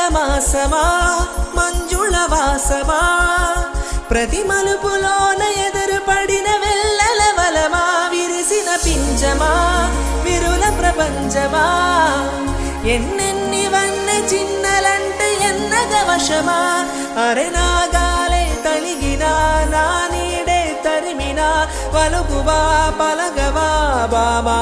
మాసమా మంజుళ వాసమా ప్రతి మలుపులోన ఎదురు పడిన వెల్లల వలమా విరిసిన పించమా విరుల ప్రపంచమా ఎన్నెన్ని వన్న చిన్నలంటే ఎన్నగ వశమా అరె నాగాలే తలిగినా నా నీడే తరిమినా పలుకువా పలగవా బామా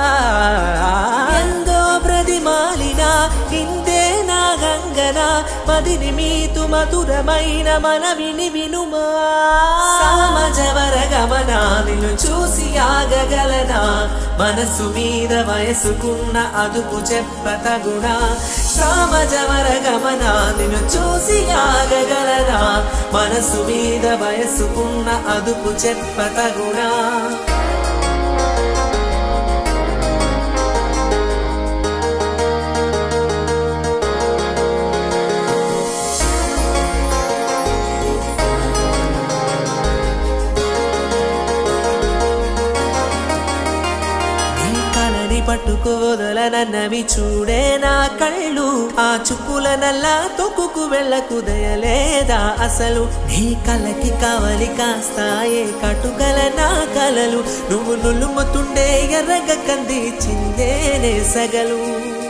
ఎందో ప్రతిమాలిన ఇంతే నా గంగన మదిని మీతు మధురమైన మనవిని వినుమా సామజవర గమన నిన్ను చూసి ఆగగలనా మనసు మీద వయసుకున్న అదుపు చెప్పతగునా సామజవర గమన నిన్ను చూసి ఆగగలనా మనసు మీద వయసుకున్న అదుపు చెప్పతగునా నీ కలని పట్టుకోదలనన్నవి చూడే నా కళ్ళు ఆ చుప్పుల నల్లా తొక్కుకు వెళ్ళకు దయలేదా అసలు నీ కలకి కవలి కాస్తాయే కటుకల నా కలలు నువ్వు నులుముతుండే ఎర్రగ కంది చిందేనే సగలు